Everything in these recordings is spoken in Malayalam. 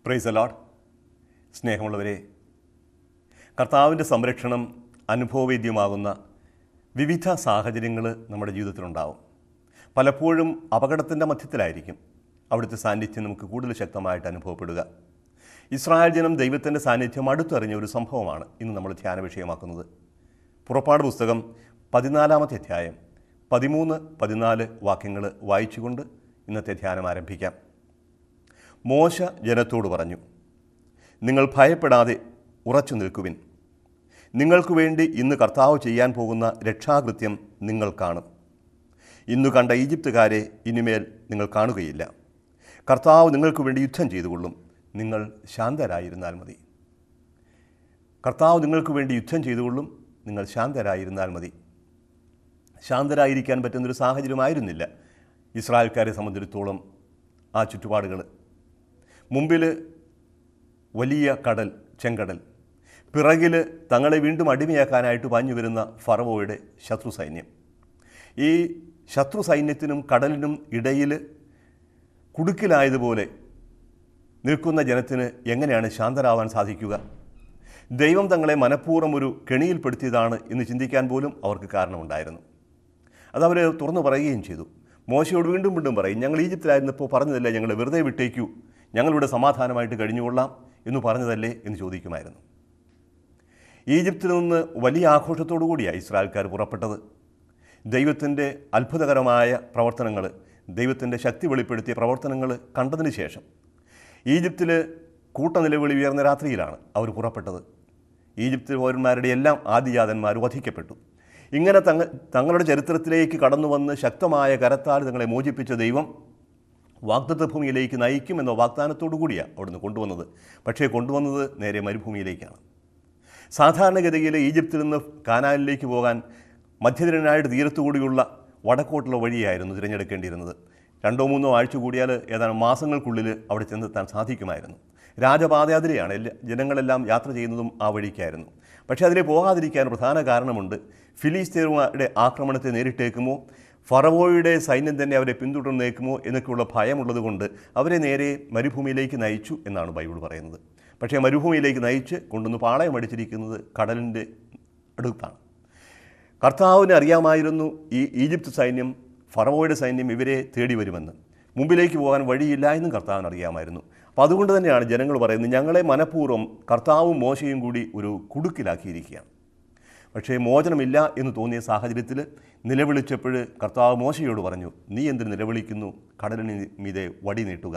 പ്രൈസ് അലോഡ് സ്നേഹമുള്ളവരെ കർത്താവിൻ്റെ സംരക്ഷണം അനുഭവവേദ്യമാകുന്ന വിവിധ സാഹചര്യങ്ങൾ നമ്മുടെ ജീവിതത്തിലുണ്ടാവും പലപ്പോഴും അപകടത്തിൻ്റെ മധ്യത്തിലായിരിക്കും അവിടുത്തെ സാന്നിധ്യം നമുക്ക് കൂടുതൽ ശക്തമായിട്ട് അനുഭവപ്പെടുക ഇസ്രായേൽ ജനം ദൈവത്തിൻ്റെ സാന്നിധ്യം അടുത്തറിഞ്ഞ ഒരു സംഭവമാണ് ഇന്ന് നമ്മൾ ധ്യാന വിഷയമാക്കുന്നത് പുറപ്പാട് പുസ്തകം പതിനാലാമത്തെ അധ്യായം പതിമൂന്ന് പതിനാല് വാക്യങ്ങൾ വായിച്ചുകൊണ്ട് ഇന്നത്തെ ധ്യാനം ആരംഭിക്കാം മോശ ജനത്തോട് പറഞ്ഞു നിങ്ങൾ ഭയപ്പെടാതെ ഉറച്ചു നിൽക്കുവിൻ നിങ്ങൾക്ക് വേണ്ടി ഇന്ന് കർത്താവ് ചെയ്യാൻ പോകുന്ന രക്ഷാകൃത്യം നിങ്ങൾ കാണും ഇന്നു കണ്ട ഈജിപ്തുകാരെ ഇനിമേൽ നിങ്ങൾ കാണുകയില്ല കർത്താവ് നിങ്ങൾക്ക് വേണ്ടി യുദ്ധം ചെയ്തുകൊള്ളും നിങ്ങൾ ശാന്തരായിരുന്നാൽ മതി കർത്താവ് നിങ്ങൾക്ക് വേണ്ടി യുദ്ധം ചെയ്തുകൊള്ളും നിങ്ങൾ ശാന്തരായിരുന്നാൽ മതി ശാന്തരായിരിക്കാൻ പറ്റുന്നൊരു സാഹചര്യമായിരുന്നില്ല ഇസ്രായേൽക്കാരെ സംബന്ധിച്ചിടത്തോളം ആ ചുറ്റുപാടുകൾ മുമ്പിൽ വലിയ കടൽ ചെങ്കടൽ പിറകിൽ തങ്ങളെ വീണ്ടും അടിമയാക്കാനായിട്ട് പാഞ്ഞു വരുന്ന ഫറവോയുടെ ശത്രു സൈന്യം ഈ ശത്രു സൈന്യത്തിനും കടലിനും ഇടയിൽ കുടുക്കിലായതുപോലെ നിൽക്കുന്ന ജനത്തിന് എങ്ങനെയാണ് ശാന്തരാവാൻ സാധിക്കുക ദൈവം തങ്ങളെ മനഃപൂർവ്വം ഒരു കെണിയിൽപ്പെടുത്തിയതാണ് എന്ന് ചിന്തിക്കാൻ പോലും അവർക്ക് കാരണമുണ്ടായിരുന്നു അതവർ തുറന്നു പറയുകയും ചെയ്തു മോശയോട് വീണ്ടും വീണ്ടും പറയും ഞങ്ങൾ ഈജിപ്തിലായിരുന്നപ്പോൾ പറഞ്ഞതല്ലേ ഞങ്ങൾ വെറുതെ വിട്ടേക്കൂ ഞങ്ങളിവിടെ സമാധാനമായിട്ട് കഴിഞ്ഞുകൊള്ളാം എന്ന് പറഞ്ഞതല്ലേ എന്ന് ചോദിക്കുമായിരുന്നു ഈജിപ്തിൽ നിന്ന് വലിയ ആഘോഷത്തോടു കൂടിയാണ് ഇസ്രായേൽക്കാർ പുറപ്പെട്ടത് ദൈവത്തിൻ്റെ അത്ഭുതകരമായ പ്രവർത്തനങ്ങൾ ദൈവത്തിൻ്റെ ശക്തി വെളിപ്പെടുത്തിയ പ്രവർത്തനങ്ങൾ കണ്ടതിന് ശേഷം ഈജിപ്തിൽ കൂട്ടനിലവിളി ഉയർന്ന രാത്രിയിലാണ് അവർ പുറപ്പെട്ടത് ഈജിപ്ത് പൗരന്മാരുടെ എല്ലാം ആദിജാതന്മാർ വധിക്കപ്പെട്ടു ഇങ്ങനെ തങ്ങ തങ്ങളുടെ ചരിത്രത്തിലേക്ക് കടന്നു വന്ന് ശക്തമായ കരത്താൽ തങ്ങളെ മോചിപ്പിച്ച ദൈവം വാഗ്ദത്ത ഭൂമിയിലേക്ക് നയിക്കുമെന്ന വാഗ്ദാനത്തോടു കൂടിയാണ് അവിടുന്ന് കൊണ്ടുവന്നത് പക്ഷേ കൊണ്ടുവന്നത് നേരെ മരുഭൂമിയിലേക്കാണ് സാധാരണഗതിയിൽ ഈജിപ്തിൽ നിന്ന് കാനാലിലേക്ക് പോകാൻ മധ്യതിരനായിട്ട് തീരത്തുകൂടിയുള്ള വടക്കോട്ടുള്ള വഴിയായിരുന്നു തിരഞ്ഞെടുക്കേണ്ടിയിരുന്നത് രണ്ടോ മൂന്നോ ആഴ്ച കൂടിയാൽ ഏതാനും മാസങ്ങൾക്കുള്ളിൽ അവിടെ ചെന്നെത്താൻ സാധിക്കുമായിരുന്നു രാജപാതയാതിരെയാണ് എല്ലാ ജനങ്ങളെല്ലാം യാത്ര ചെയ്യുന്നതും ആ വഴിക്കായിരുന്നു പക്ഷേ അതിലെ പോകാതിരിക്കാൻ പ്രധാന കാരണമുണ്ട് ഫിലിസ്തീനുമാരുടെ ആക്രമണത്തെ നേരിട്ടേക്കുമോ ഫറവോയുടെ സൈന്യം തന്നെ അവരെ പിന്തുടർന്നേക്കുമോ എന്നൊക്കെയുള്ള ഭയമുള്ളതുകൊണ്ട് അവരെ നേരെ മരുഭൂമിയിലേക്ക് നയിച്ചു എന്നാണ് ബൈബിൾ പറയുന്നത് പക്ഷേ മരുഭൂമിയിലേക്ക് നയിച്ച് കൊണ്ടുവന്ന് പാളയം അടിച്ചിരിക്കുന്നത് കടലിൻ്റെ അടുത്താണ് കർത്താവിന് അറിയാമായിരുന്നു ഈ ഈജിപ്ത് സൈന്യം ഫറവോയുടെ സൈന്യം ഇവരെ തേടി വരുമെന്ന് മുമ്പിലേക്ക് പോകാൻ വഴിയില്ല എന്നും കർത്താവിന് അറിയാമായിരുന്നു അപ്പോൾ അതുകൊണ്ട് തന്നെയാണ് ജനങ്ങൾ പറയുന്നത് ഞങ്ങളെ മനഃപൂർവ്വം കർത്താവും മോശയും കൂടി ഒരു കുടുക്കിലാക്കിയിരിക്കുകയാണ് പക്ഷേ മോചനമില്ല എന്ന് തോന്നിയ സാഹചര്യത്തിൽ നിലവിളിച്ചപ്പോൾ കർത്താവ് മോശയോട് പറഞ്ഞു നീ എന്തിന് നിലവിളിക്കുന്നു കടലിന് മീതെ വടി നീട്ടുക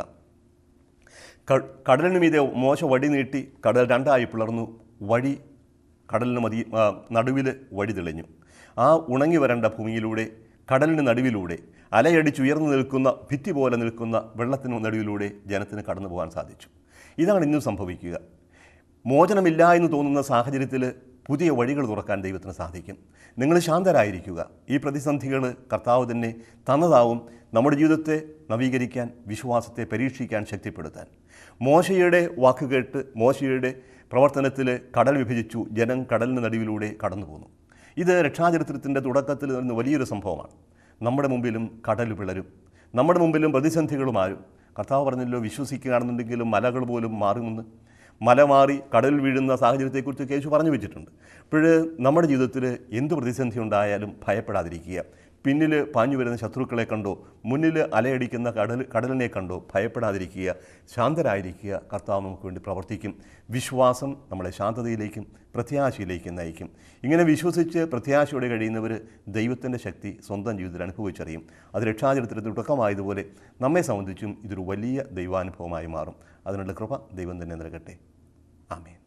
ക- കടലിന് മീതെ മോശ വടി നീട്ടി കടൽ രണ്ടായി പിളർന്നു വഴി കടലിന് മതി നടുവിൽ വഴി തെളിഞ്ഞു ആ ഉണങ്ങി വരേണ്ട ഭൂമിയിലൂടെ കടലിന് നടുവിലൂടെ അലയടിച്ചുയർന്നു നിൽക്കുന്ന ഭിത്തി പോലെ നിൽക്കുന്ന വെള്ളത്തിന് നടുവിലൂടെ ജനത്തിന് കടന്നു പോകാൻ സാധിച്ചു ഇതാണ് ഇന്നും സംഭവിക്കുക മോചനമില്ല എന്ന് തോന്നുന്ന സാഹചര്യത്തിൽ പുതിയ വഴികൾ തുറക്കാൻ ദൈവത്തിന് സാധിക്കും നിങ്ങൾ ശാന്തരായിരിക്കുക ഈ പ്രതിസന്ധികൾ കർത്താവ് തന്നെ തന്നതാവും നമ്മുടെ ജീവിതത്തെ നവീകരിക്കാൻ വിശ്വാസത്തെ പരീക്ഷിക്കാൻ ശക്തിപ്പെടുത്താൻ മോശയുടെ വാക്ക് കേട്ട് മോശയുടെ പ്രവർത്തനത്തിൽ കടൽ വിഭജിച്ചു ജനം കടലിന് നടുവിലൂടെ കടന്നു പോന്നു ഇത് രക്ഷാചരിത്രത്തിൻ്റെ തുടക്കത്തിൽ നിന്ന് വലിയൊരു സംഭവമാണ് നമ്മുടെ മുമ്പിലും കടൽ പിളരും നമ്മുടെ മുമ്പിലും പ്രതിസന്ധികളുമാരും കർത്താവ് പറഞ്ഞല്ലോ വിശ്വസിക്കുകയാണെന്നുണ്ടെങ്കിലും മലകൾ പോലും മാറുമെന്ന് മല മാറി കടലിൽ വീഴുന്ന സാഹചര്യത്തെക്കുറിച്ച് കേശു പറഞ്ഞു വെച്ചിട്ടുണ്ട് അപ്പോൾ നമ്മുടെ ജീവിതത്തിൽ എന്ത് പ്രതിസന്ധി ഉണ്ടായാലും ഭയപ്പെടാതിരിക്കുക പിന്നിൽ പാഞ്ഞു വരുന്ന ശത്രുക്കളെ കണ്ടോ മുന്നിൽ അലയടിക്കുന്ന കടൽ കടലിനെ കണ്ടോ ഭയപ്പെടാതിരിക്കുക ശാന്തരായിരിക്കുക കർത്താവ് നമുക്ക് വേണ്ടി പ്രവർത്തിക്കും വിശ്വാസം നമ്മളെ ശാന്തതയിലേക്കും പ്രത്യാശയിലേക്കും നയിക്കും ഇങ്ങനെ വിശ്വസിച്ച് പ്രത്യാശയോടെ കഴിയുന്നവർ ദൈവത്തിൻ്റെ ശക്തി സ്വന്തം ജീവിതത്തിൽ അനുഭവിച്ചറിയും അത് രക്ഷാചരിത്രത്തിൽ തുടക്കമായതുപോലെ നമ്മെ സംബന്ധിച്ചും ഇതൊരു വലിയ ദൈവാനുഭവമായി മാറും അതിനുള്ള കൃപ ദൈവം തന്നെ നൽകട്ടെ ആമേൻ